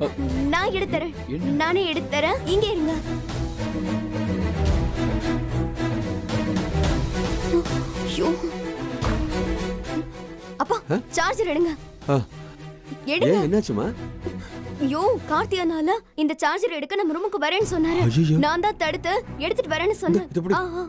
நான் எடுத்துறேன் என்ன? நானே எடுத்துறேன் இங்க இருங்க ஐயோ. அப்பா சார்ஜர் எடுங்க ஆ, எடுங்க ஏன் என்னாச்சுமா ஐயோ கார்த்தியானால இந்த சார்ஜர் எடுக்க நம்ம ரூமுக்கு வரேன்னு சொன்னாரு ஐயையோ. நான் தான் தடுத்து எடுத்துட்டு வரேன்னு சொன்னேன் இது எப்படி? ஆ, ஆ.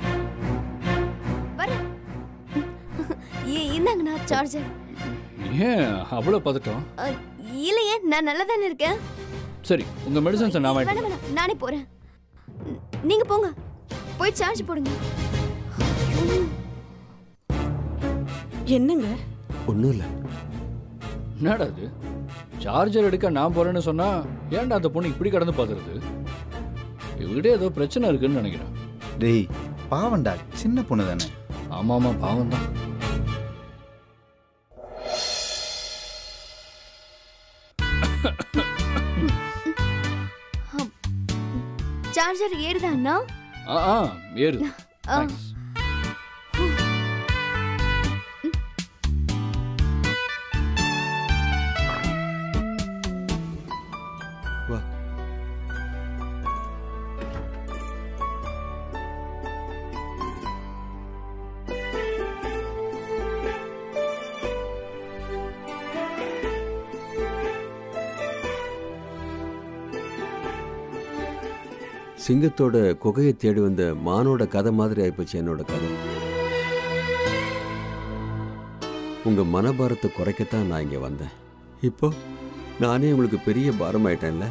வரேன் இ- இந்தாங்கண்ணா சார்ஜர் ஏன் அவ்வளோ பதட்டம் அ, இல்லையே நான் நல்லா தானே இருக்கேன் சரி உங்க மெடிசன்ஸை நான் வேணாம் வாங்கிட்டு வேணாம் நானே போறேன் ந- நீங்க போங்க போய் சார்ஜ் போடுங்க என்னங்க ஒன்றும் இல்லை என்னடா இது சார்ஜர் எடுக்க நான் போறேன்னு சொன்னா ஏன்டா அந்த பொண்ணு இப்படி கடந்து பாக்குறது இவகிட்ட ஏதோ பிரச்சனை இருக்குன்னு நினைக்கிறேன் டேய் பாவண்டா சின்ன பொண்ணு தானே ஆமா ஆமா பாவம் தான் சார்ஜர் ஏறுதா அண்ணா ஆ ஆ ஏறு ஆ. Thanks. வா சிங்கத்தோட குகையை தேடி வந்த மானோட கதை மாதிரி ஆயிப்போச்சு என்னோட கதை உங்க மனபாரத்தை குறைக்கத்தான் நான் இங்க வந்தேன் இப்போ நானே உங்களுக்கு பெரிய பாரம் ஆயிட்டேன்ல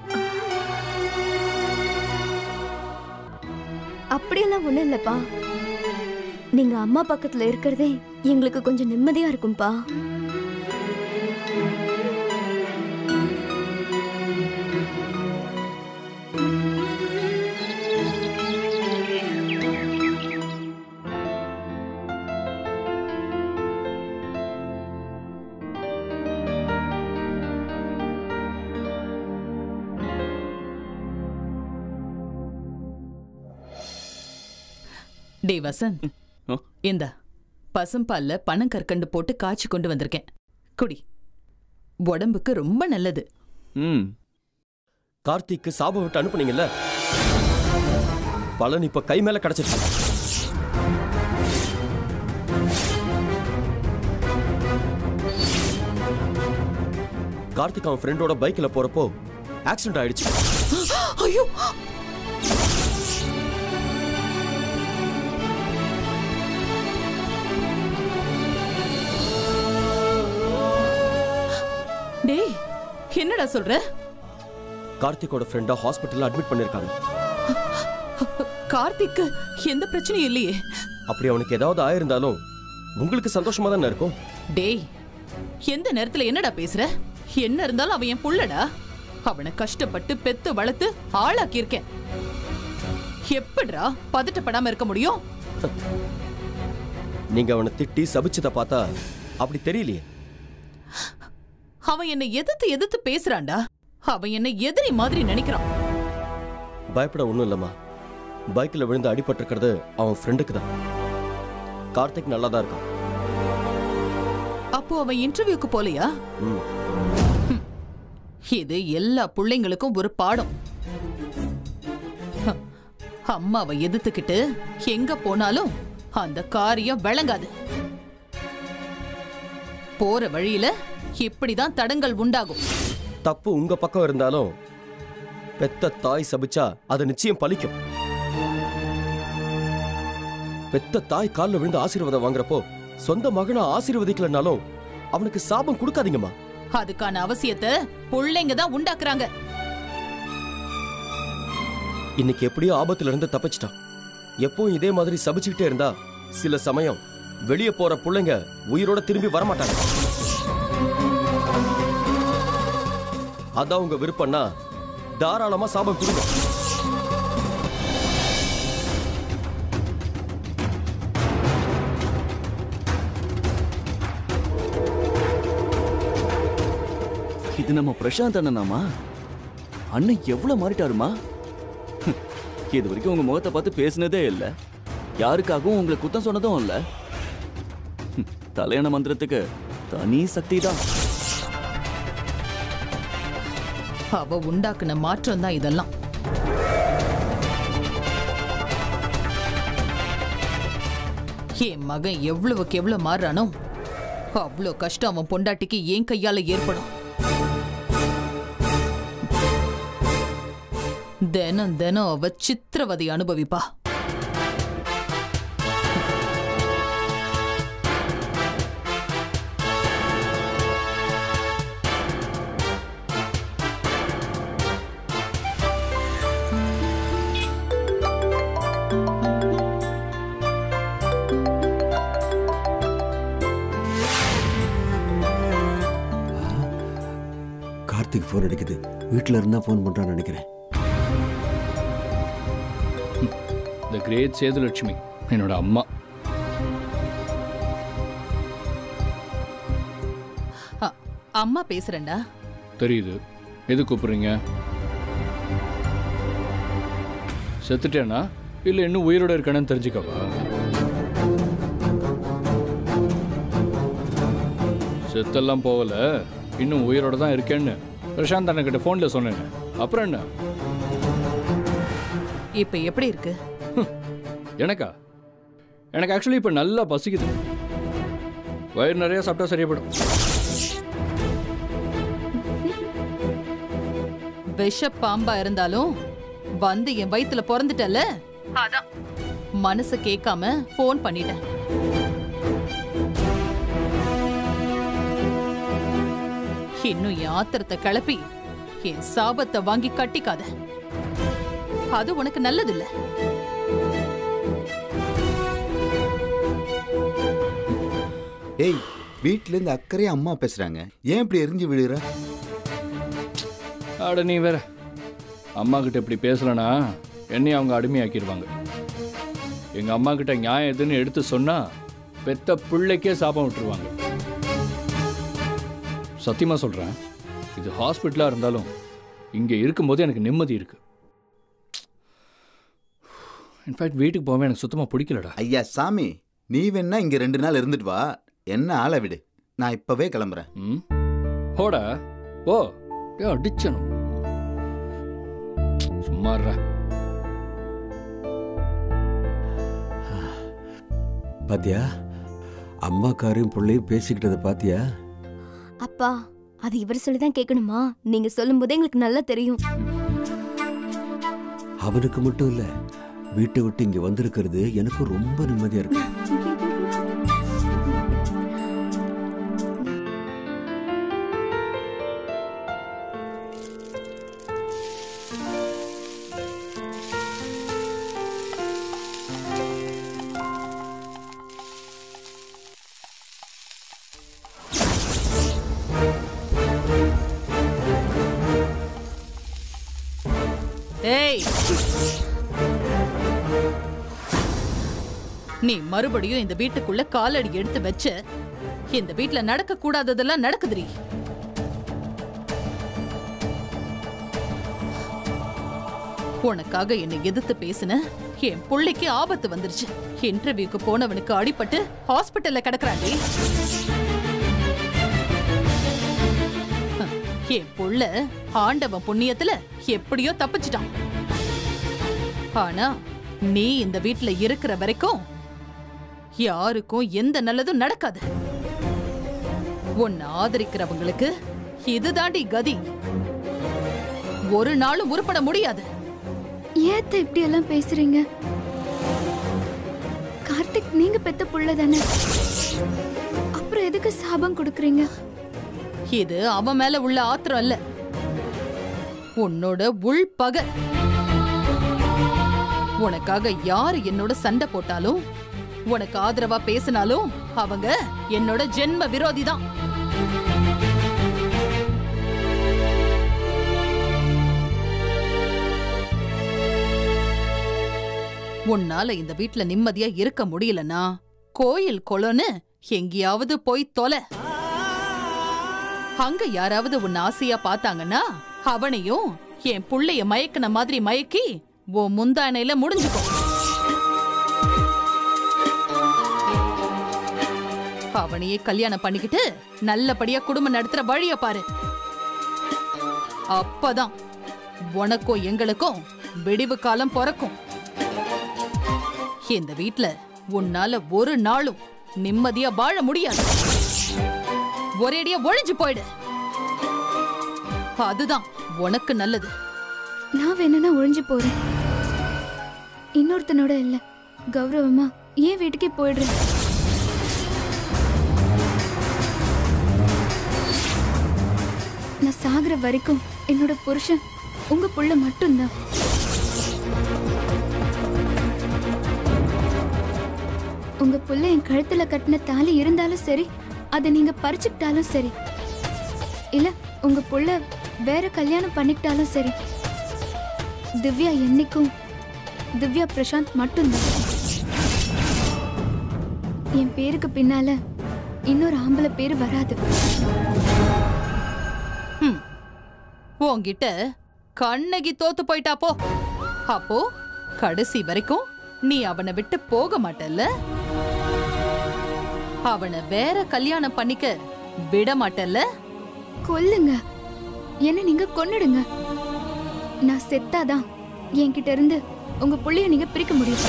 அப்படியெல்லாம் ஒண்ணும் இல்லப்பா நீங்க அம்மா பக்கத்துல இருக்கிறதே எங்களுக்கு கொஞ்சம் நிம்மதியா இருக்கும்பா டேய் வசந்த் ஆ? இந்த பசும்பால்ல பனங்கற்கண்டு போட்டு காய்ச்சி கொண்டு வந்திருக்கேன் குடி உடம்புக்கு ரொம்ப நல்லது ம் கார்த்திக்கு சாபம் விட்டு அனுப்புனீங்கல்ல பலன் இப்ப கை மேல கிடைச்சிருச்சு கார்த்திக் அவன் ஃப்ரெண்டோட பைக்ல போறப்போ ஆக்சிடென்ட் ஆயிடுச்சு ஐயோ டேய் என்னடா சொல்ற கார்த்திக்கோட ஃப்ரெண்டா ஹாஸ்பிட்டல்ல அட்மிட் பண்ணிருக்காங்க கார்த்திக்கு எந்த பிரச்சனையும் இல்லையே அப்படி அவனுக்கு ஏதாவது ஆயிருந்தாலும் உங்களுக்கு சந்தோஷமா தானே இருக்கும் டேய் எந்த நேரத்துல என்னடா பேசுற என்ன இருந்தாலும் அவன் என் புள்ளடா அவனை கஷ்டப்பட்டு பெத்து வளர்த்து ஆளாக்கி இருக்கேன் எப்படிடா பதட்டப்படாம இருக்க முடியும் நீங்க அவனை திட்டி சபிச்சதை பார்த்தா அப்படி தெரியலையே அவன் என்னை எதிர்த்து எதிர்த்து பேசுறான்டா அவன் என்னை எதிரி மாதிரி நினைக்கிறான் பயப்பட ஒண்ணும் இல்லம்மா பைக்ல விழுந்து அடிபட்டிருக்கிறது அவன் ஃப்ரெண்டுக்கு தான் கார்த்திக் நல்லா தான் இருக்கான் அப்போ அவன் இன்டர்வியூக்கு போலையா ம். இது எல்லா புள்ளைங்களுக்கும் ஒரு பாடம் ஹ, அம்மாவை எதிர்த்துக்கிட்டு எங்க போனாலும் அந்த காரியம் விளங்காது போற வழியில இப்படிதான் தடங்கள் உண்டாகும் தப்பு உங்க பக்கம் இருந்தாலும் பெத்த தாய் சபிச்சா அது நிச்சயம் பலிக்கும் பெத்த தாய் கால்ல விழுந்து ஆசீர்வாதம் வாங்குறப்போ சொந்த மகனை ஆசீர்வதிக்கலனாலும் அவனுக்கு சாபம் கொடுக்காதீங்கம்மா அதுக்கான அவசியத்தை புள்ளைங்க தான் உண்டாக்குறாங்க இன்னைக்கு எப்படியோ ஆபத்துல இருந்து தப்பிச்சிட்டான் எப்பவும் இதே மாதிரி சபிச்சுக்கிட்டே இருந்தா சில சமயம் வெளியே போற புள்ளைங்க உயிரோட திரும்பி வரமாட்டாங்க அதான் உங்க விருப்பம்னா தாராளமா சாபம் கொடுங்க இது நம்ம பிரசாந்த் அண்ணனாமா அண்ணன் எவ்வளவு மாறிட்டாருமா ஹம், இது வரைக்கும் உங்க முகத்தை பார்த்து பேசினதே இல்ல யாருக்காகவும் உங்களை குத்தம் சொன்னதும் இல்ல ஹம், தலையண மந்திரத்துக்கு தனி சக்தி தான் அவ உண்டாக்குன மாற்றம் தான் இதெல்லாம் என் மகன் எவ்வளவுக்கு எவ்வளவு மாறுறானோ அவ்வளோ கஷ்டம் அவன் பொண்டாட்டிக்கு என் கையால ஏற்படும் தினம் தினம் அவ சித்திரவதை அனுபவிப்பா கார்த்திக் ஃபோன் அடிக்குது வீட்டில் இருந்தா ஃபோன் பண்றான்னு நினைக்கிறேன் இந்த கிரேட் சேதுலட்சுமி என்னோட அம்மா அ- அம்மா பேசுறேன்டா தெரியுது எது கூப்பிடுறீங்க செத்துட்டேனா இல்லை இன்னும் உயிரோட இருக்கானு தெரிஞ்சுக்கவா செத்தெல்லாம் போகல இன்னும் உயிரோட தான் இருக்கேன்னு பிரசாந்த் அண்ணக்கிட்ட ஃபோனில் சொன்னேன் அப்புறம் என்ன இப்ப எப்படி இருக்கு எனக்கா எனக்கு ஆக்சுவலி இப்போ நல்லா பசிக்குது வயிறு நிறைய சாப்பிட்டா சரியாப்படும் விஷ பாம்பா இருந்தாலும் வந்து என் வயித்துல பிறந்துட்டல அதான் மனசு கேட்காம ஃபோன் பண்ணிட்டேன் இன்னும் என் ஆத்திரத்தை கிளப்பி என் சாபத்தை வாங்கி கட்டிக்காத அது உனக்கு நல்லதில்ல ஏய் வீட்ல இருந்து அக்கறையா அம்மா பேசுறாங்க ஏன் இப்படி எரிஞ்சு விழுற அட நீ வேற அம்மா கிட்ட இப்படி பேசலனா என்னையும் அவங்க அடிமையாக்கிடுவாங்க எங்க அம்மா கிட்ட நியாயம் எதுன்னு எடுத்து சொன்னா பெத்த பிள்ளைக்கே சாபம் விட்டுருவாங்க சத்தியமா சொல்றேன் இது ஹாஸ்பிட்டலா இருந்தாலும் இங்க இருக்கும்போது எனக்கு நிம்மதி இருக்கு இன்ஃபேக்ட் வீட்டுக்கு போவே எனக்கு சுத்தமா பிடிக்கலடா ஐயா சாமி நீ வேணா இங்க ரெண்டு நாள் இருந்துட்டு வா என்ன ஆள விடு நான் இப்பவே கிளம்புறேன் ம் போடா ஓ ஏ அடிச்சனும் சும்மாறா பாத்தியா அம்மாக்காரையும் பிள்ளையும் பேசிக்கிட்டதை பாத்தியா அப்பா அது இவர் சொல்லி தான் கேட்கணுமா நீங்க சொல்லும்போதே எங்களுக்கு நல்லா தெரியும் அவனுக்கு மட்டும் இல்ல வீட்டை விட்டு இங்க வந்திருக்கிறது எனக்கு ரொம்ப நிம்மதியா இருக்கு ஏய் நீ மறுபடியும் இந்த வீட்டுக்குள்ள காலடி எடுத்து வச்ச இந்த வீட்ல நடக்க கூடாததெல்லாம் நடக்குதுடி உனக்காக என்னை எதிர்த்து பேசின என் புள்ளைக்கு ஆபத்து வந்துருச்சு இன்டர்வியூக்கு போனவனுக்கு அடிபட்டு ஹாஸ்பிட்டல்ல கிடக்குறாண்டி என் புள்ள ஆண்டவன் புண்ணியத்துல எப்படியோ தப்பிச்சிட்டான் ஆனா நீ இந்த வீட்ல இருக்கிற வரைக்கும் யாருக்கும் எந்த நல்லதும் நடக்காது உன்னை ஆதரிக்கிறவங்களுக்கு இதுதாண்டி கதி ஒரு நாளும் உருப்பட முடியாது ஏத்த இப்படி எல்லாம் பேசுறீங்க கார்த்திக் நீங்க பெத்த புள்ள தானே அப்புறம் எதுக்கு சாபம் கொடுக்குறீங்க இது அவன் மேல உள்ள ஆத்திரம் இல்ல உன்னோட உள் பகை உனக்காக யாரு என்னோட சண்டை போட்டாலும் உனக்கு ஆதரவா பேசினாலும் அவங்க என்னோட ஜென்ம விரோதி தான் உன்னால இந்த வீட்ல நிம்மதியா இருக்க முடியலனா கோயில் கொலன்னு எங்கேயாவது போய் தொலை அங்க யாராவது உன்னை ஆசையா பார்த்தாங்கன்னா அவனையும் என் புள்ளைய மயக்கின மாதிரி மயக்கி உன் முந்தானையில முடிஞ்சுக்கும் அவனையே கல்யாணம் பண்ணிக்கிட்டு நல்லபடியா குடும்பம் நடத்துற வழிய பாரு அப்பதான் உனக்கும் எங்களுக்கும் விடிவு காலம் பிறக்கும் இந்த வீட்ல உன்னால ஒரு நாளும் நிம்மதியா வாழ முடியாது ஒரேடியா ஒழிஞ்சு போயிடு அதுதான் உனக்கு நல்லது நான் வேணும்னா ஒழிஞ்சு போறேன் இன்னொருத்தனோட இல்ல கௌரவமா ஏன் வீட்டுக்கே போயிடுறேன் நான் சாகுற வரைக்கும் என்னோட புருஷன் உங்க புள்ள மட்டும்தான் உங்க புள்ள என் கழுத்துல கட்டின தாலி இருந்தாலும் சரி அதை நீங்க பறிச்சுக்கிட்டாலும் சரி இல்ல உங்க புள்ள வேற கல்யாணம் பண்ணிக்கிட்டாலும் சரி திவ்யா என்னைக்கும் திவ்யா பிரசாந்த் மட்டும்தான் என் பேருக்கு பின்னால இன்னொரு ஆம்பளை பேர் வராது ஹம். உன்கிட்ட கண்ணகி தோத்து போயிட்டா போ அப்போ கடைசி வரைக்கும் நீ அவனை விட்டு போக மாட்டல்ல அவனை வேற கல்யாணம் பண்ணிக்க விட மாட்டல்ல கொல்லுங்க என்ன நீங்க கொன்னுடுங்க நான் செத்தாதான் என்கிட்ட இருந்து உங்க புள்ளைய நீங்க பிரிக்க முடியும்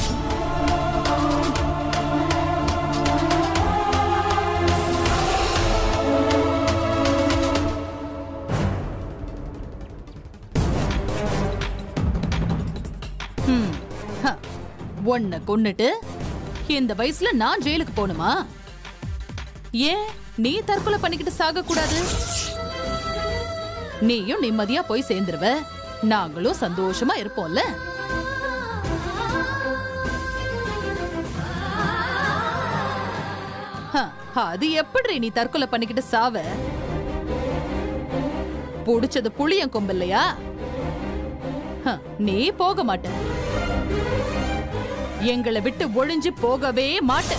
ஹம். ஹ. உன்னை கொன்னுட்டு இந்த வயசுல நான் ஜெயிலுக்கு போகணுமா ஏன் நீ தற்கொலை பண்ணிக்கிட்டு சாக கூடாது நீயும் நிம்மதியா போய் சேர்ந்துருவ நாங்களும் சந்தோஷமா இருப்போம்ல ஹ, அது எப்படி நீ தற்கொலை பண்ணிக்கிட்டு சாவ புடிச்சது புளியன் கொம்பு இல்லையா ஹ, நீ போக மாட்ட எங்களை விட்டு ஒழிஞ்சு போகவே மாட்ட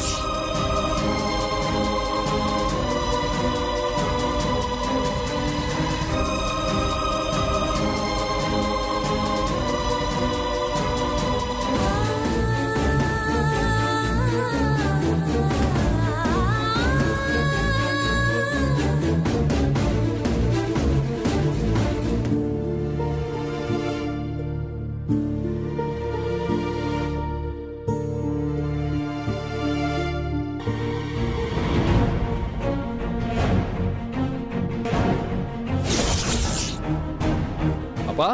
அப்பா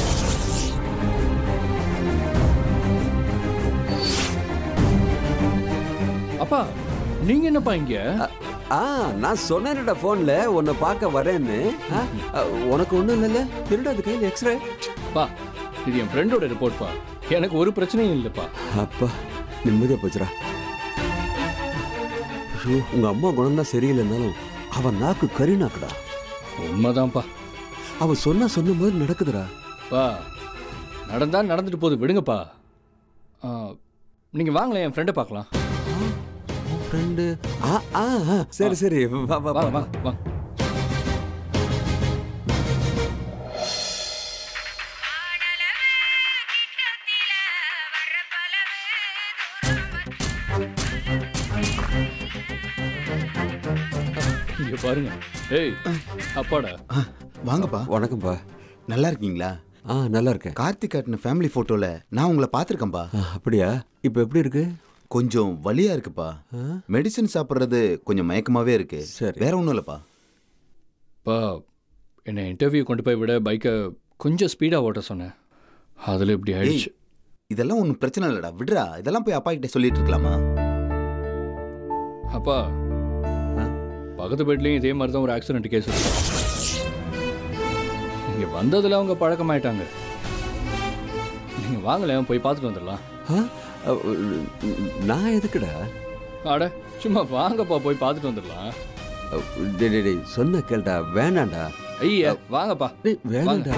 அப்பா நீங்க என்னப்பா இங்க ஆ நான் சொன்னேன்டா ஃபோன்ல உன்னை பார்க்க வரேன்னு ஆ, அ, உனக்கு ஒன்றும் இல்லைல்ல திருட அது கையில் எக்ஸ்ரே பா இது என் ஃப்ரெண்டோட ரிப்போர்ட்ப்பா எனக்கு ஒரு பிரச்சனையும் இல்லைப்பா அப்பா நிம்மதியாக போச்சுடா ஐயோ உங்க அம்மா குணம் தான் சரியில்லைன்னாலும் அவன் நாக்கு கறி நாக்குடா உண்மைதான்ப்பா அவ சொன்னா சொன்ன மாதிரி நடக்குதுடா பா நடந்தா நடந்துட்டு போகுது விடுங்கப்பா ஆ, நீங்க வாங்களேன் என் ஃப்ரெண்டை பார்க்கலாம் ஃப்ரெண்டு ஆ ஆ ஆ, சரி சரி வா வா வா வாங்க வாங்க வாங்க இங்க பாருங்க ஏய் அப்பாடா ஆ, வாங்கப்பா வணக்கம்ப்பா நல்லா இருக்கீங்களா ஆ நல்லா இருக்கேன் கார்த்திக் காட்டின ஃபேமிலி ஃபோட்டோல நான் உங்களை பார்த்துருக்கேன்ப்பா ஆ, அப்படியா இப்போ எப்படி இருக்கு கொஞ்சம் வலியா இருக்குப்பா ஆ? மெடிசின் சாப்பிட்றது கொஞ்சம் மயக்கமாவே இருக்கு சரி. வேற ஒன்றும் இல்லைப்பா பா என்னை இன்டர்வியூ கொண்டு போய் விட பைக்கை கொஞ்சம் ஸ்பீடாக ஓட்ட சொன்னேன் அதில் இப்படி ஏய் ஆயிடுச்சு இதெல்லாம் ஒன்றும் பிரச்சனை இல்லைடா விடுறா இதெல்லாம் போய் அப்பா கிட்ட சொல்லிட்டு இருக்கலாமா அப்பா ஆ? பக்கத்து பெட்லேயும் இதே மாதிரி தான் ஒரு ஆக்சிடென்ட் கேஸ் இருக்கு இங்கே வந்ததில் அவங்க பழக்கமாயிட்டாங்க நீங்கள் வாங்களேன் போய் பார்த்துட்டு வந்துடலாம் ஆ? அ, நான் எதுக்குடா அட சும்மா வாங்கப்பா போய் பார்த்துட்டு வந்துடலாம் அ, டேய் டேய், டேய் சொன்ன கேள்டா வேணாண்டா ஐயா வாங்கப்பா டேய் வேணாண்டா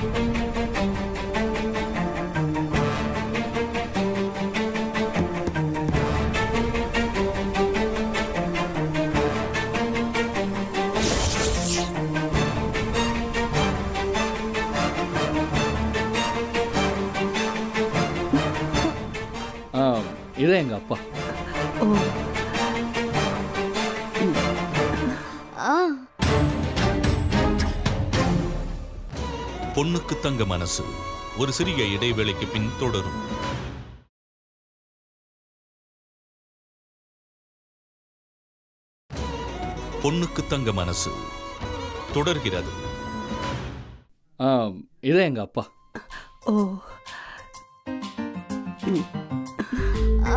ஆ இதான் எங்கள் அப்பா ஆ பொண்ணுக்கு தங்க மனசு ஒரு சிறிய இடைவேளைக்கு பின் தொடரும் பொண்ணுக்கு தங்க மனசு தொடர்கிறது ஆ இதே எங்கள் அப்பா ஓ ஆ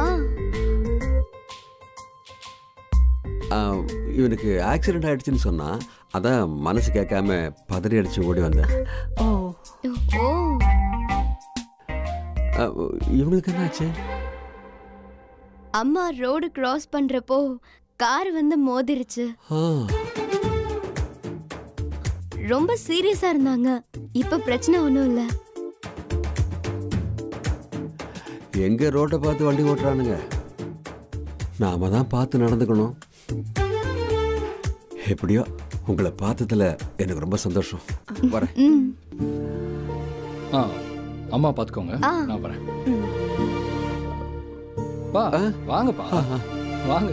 ஆ, இவனுக்கு ஆக்சிடென்ட் ஆயிடுச்சுன்னு சொன்னா அதான் மனசு கேட்காம பதறி அடிச்சு ஓடி வந்தேன் ஓ ஓ ஆ, இவங்களுக்கு என்னாச்சு அம்மா ரோடு கிராஸ் பண்றப்போ கார் வந்து மோதிருச்சு ஆ, ரொம்ப சீரியஸா இருந்தாங்க இப்ப பிரச்சனை ஒண்ணும் இல்ல எங்க ரோட்டை பார்த்து வண்டி ஓட்டுறானுங்க நாம தான் பார்த்து நடந்துக்கணும் எப்படியோ உங்களை பார்த்ததுல எனக்கு ரொம்ப சந்தோஷம் வரேன் ம் ஆ அம்மா பார்த்துக்கோங்க ஆ. நான் வரேன் பா வாங்கப்பா வாங்க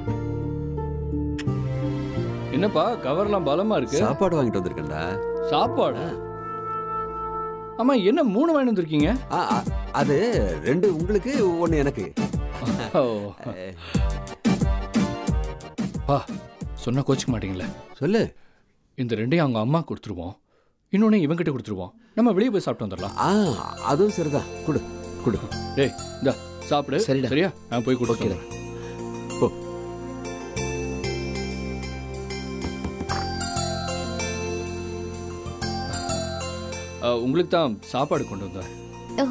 என்னப்பா கவர்லாம் பலமா இருக்கு சாப்பாடு வாங்கிட்டு வந்திருக்கேன்டா சாப்பாடு அம்மா என்ன மூணு வாங்கி வந்திருக்கீங்க ஆ, ஆ, அது ரெண்டு உங்களுக்கு ஒன்று எனக்கு ஓ. பா சொன்னா கோச்சிக்க மாட்டீங்களே சொல்லு இந்த ரெண்டையும் அவங்க அம்மா கொடுத்துருவோம் இன்னொன்னு இவங்கிட்ட கொடுத்துருவோம் நம்ம வெளியே போய் சாப்பிட்டு வந்துடலாம் ஆ அதுவும் சரிதான் கொடு கொடு டேய் இந்த சாப்பிடு சரிடா. சரியா நான் போய் கொடுத்து ஓகேடா. வந்துடுறேன். போ ஆ, உங்களுக்கு தான் சாப்பாடு கொண்டு வந்தேன் ஓ.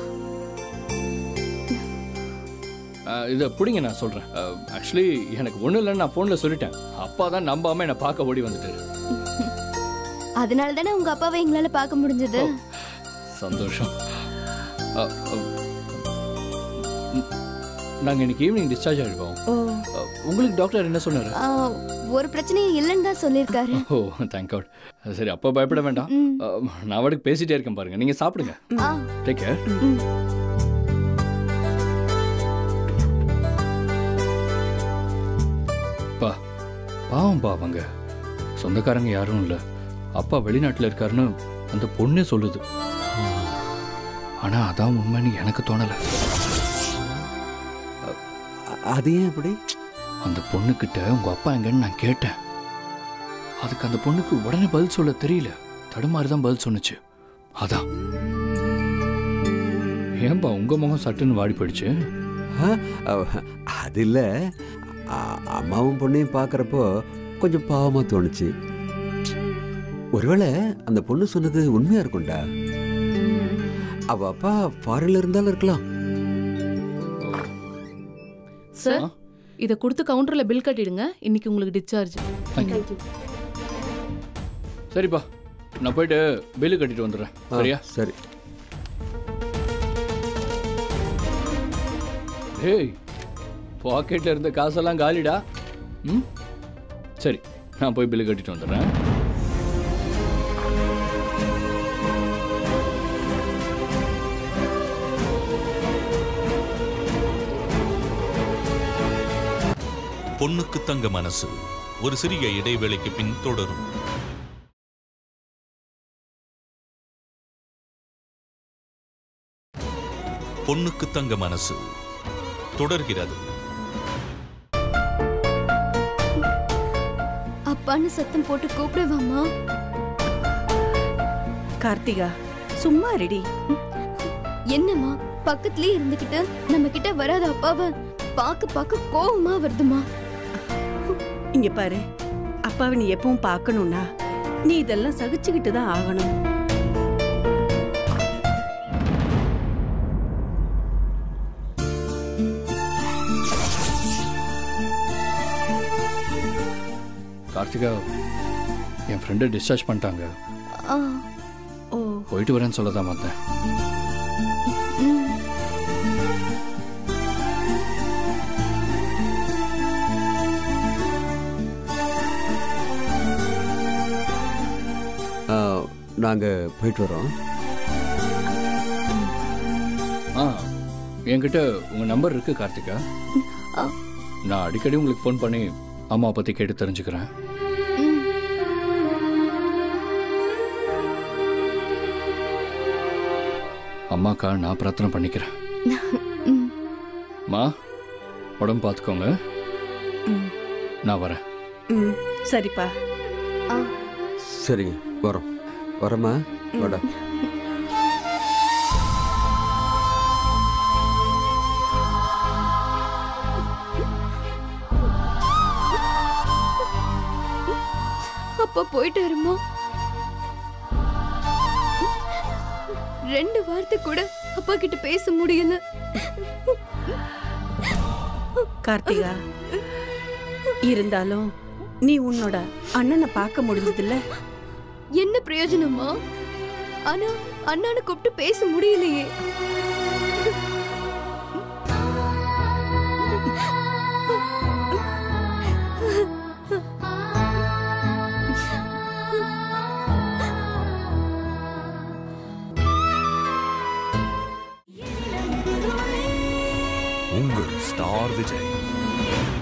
ஆ, இதை பிடிங்க நான் சொல்கிறேன் ஆக்சுவலி எனக்கு ஒன்றும் இல்லைன்னு நான் ஃபோனில் சொல்லிட்டேன் அப்பா தான் நம்பாமல் என்னை பார்க்க ஓடி வந்துட்டாரு அதனால தானே உங்க அப்பாவை எங்களால பார்க்க முடிஞ்சது சந்தோஷம் நாங்கள் இன்னைக்கு ஈவினிங் டிஸ்சார்ஜ் ஆகிடுவோம் ஓ உங்களுக்கு டாக்டர் என்ன சொன்னார் ஆ, ஒரு பிரச்சனையும் இல்லைன்னு தான் சொல்லியிருக்காரு ஓ தேங்க் காட் சரி அப்போ பயப்பட வேண்டாம் ம். ஆ, நான் அவளுக்கு பேசிட்டே இருக்கேன் பாருங்க நீங்கள் சாப்பிடுங்க ஆ டேக் கேர் ம். பா பாவம் பா அவங்க சொந்தக்காரங்க யாரும் இல்லை அப்பா வெளிநாட்டில் இருக்காருன்னு அந்த பொண்ணே சொல்லுது ஆனா அதான் உண்மைன்னு எனக்கு தோணலை அ- அது ஏன் இப்படி அந்த பொண்ணுக்கிட்ட உங்க அப்பா எங்கன்னு நான் கேட்டேன் அதுக்கு அந்த பொண்ணுக்கு உடனே பதில் சொல்ல தெரியல தடுமாறி தான் பதில் சொன்னுச்சு அதான் ஏன்பா உங்க முகம் சட்டுன்னு வாடி போயிடுச்சு ஆ, அவ- அது இல்லை அம்மாவும் பொண்ணையும் பார்க்குறப்போ கொஞ்சம் பாவமாக தோணுச்சு ஒருவேளை அந்த பொண்ணு சொன்னது உண்மையா இருக்கும்டா அவ அப்பா ஃபாரின்ல இருந்தாலும் இருக்கலாம் சார் ஆ? இதை கொடுத்து கவுண்டர்ல பில் கட்டிடுங்க இன்னைக்கு உங்களுக்கு டிஸ்சார்ஜ் தேங்க்யூ சரிப்பா நான் போயிட்டு பில்லு கட்டிட்டு வந்துடுறேன் ஆ, சரியா சரி ஏய் பாக்கெட்ல இருந்த காசெல்லாம் காலிடா ம் சரி நான் போய் பில்லு கட்டிட்டு வந்துடுறேன் பொண்ணுக்கு தங்க மனசு ஒரு சிறிய இடைவேளைக்கு பின் தொடரும் பொண்ணுக்கு தங்க மனசு தொடர்கிறது அப்பான்னு சத்தம் போட்டு கூப்பிடுவாமா கார்த்திகா சும்மா ரெடி என்னம்மா பக்கத்துலயே இருந்துகிட்டு நம்ம கிட்ட வராத அப்பாவை பார்க்க பார்க்க கோவமா வருதுமா இங்க பாரு அப்பாவை நீ எப்பவும் பார்க்கணும்னா நீ இதெல்லாம் சகிச்சுக்கிட்டு தான் ஆகணும் கார்த்திகா என் ஃப்ரெண்டை டிஸ்சார்ஜ் பண்ணிட்டாங்க ஆ, ஓ போயிட்டு வரேன்னு சொல்ல தான் வந்தேன் ம். நாங்கள் போயிட்டு வரோம் ஆ என்கிட்ட உங்கள் நம்பர் இருக்கு கார்த்திகா ஆ. நான் அடிக்கடி உங்களுக்கு ஃபோன் பண்ணி அம்மா பற்றி கேட்டு தெரிஞ்சுக்கிறேன் ம். அம்மாக்கா நான் பிரார்த்தனை பண்ணிக்கிறேன் ம். மா உடம்பு பார்த்துக்கோங்க ம், நான் வரேன் ம், சரிப்பா சரிங்க வரோம் வரமா வாடா அப்பா போயிட்டாருமா ரெண்டு வார்த்தை கூட அப்பா கிட்ட பேச முடியல கார்த்திகா இருந்தாலும் நீ உன்னோட அண்ணனை பார்க்க முடிஞ்சதில்ல என்ன பிரயோஜனமா ஆனா அண்ணானை கூப்பிட்டு பேச முடியலையே உங்கள் ஸ்டார் விஜய்